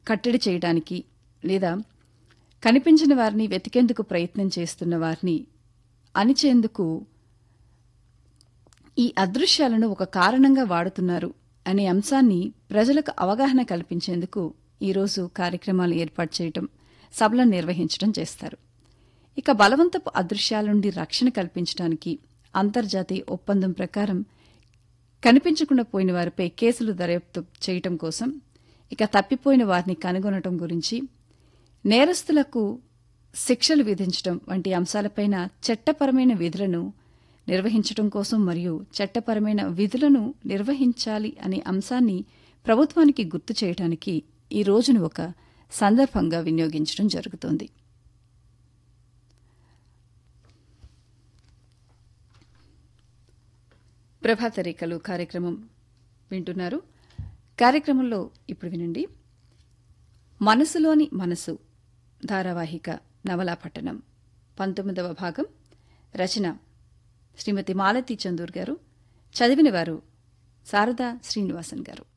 కట్టడి చేయడానికి లేదా కనిపించిన వారిని వెతికేందుకు ప్రయత్నం చేస్తున్న వారిని అణిచేందుకు ఈ అదృశ్యాలను ఒక కారణంగా వాడుతున్నారు అనే అంశాన్ని ప్రజలకు అవగాహన కల్పించేందుకు ఈరోజు కార్యక్రమాలు ఏర్పాటు చేయటం సభలను నిర్వహించడం చేస్తారు ఇక బలవంతపు అదృశ్యాల నుండి రక్షణ కల్పించడానికి అంతర్జాతీయ ఒప్పందం ప్రకారం కనిపించకుండా పోయిన వారిపై కేసులు దర్యాప్తు చేయటం కోసం ఇక తప్పిపోయిన వారిని కనుగొనటం గురించి నేరస్తులకు శిక్షలు విధించడం వంటి అంశాలపైన చట్టపరమైన విధులను నిర్వహించడం కోసం మరియు చట్టపరమైన విధులను నిర్వహించాలి అనే అంశాన్ని ప్రభుత్వానికి గుర్తు చేయడానికి ఈ రోజును ఒక సందర్భంగా వినియోగించడం జరుగుతోంది ప్రభాత రేఖలు కార్యక్రమం వింటున్నారు కార్యక్రమంలో ఇప్పుడు వినండి మనసులోని మనసు ధారావాహిక నవలా పట్టణం పంతొమ్మిదవ భాగం రచన శ్రీమతి మాలతి చందూర్ గారు చదివిన వారు శారదా శ్రీనివాసన్ గారు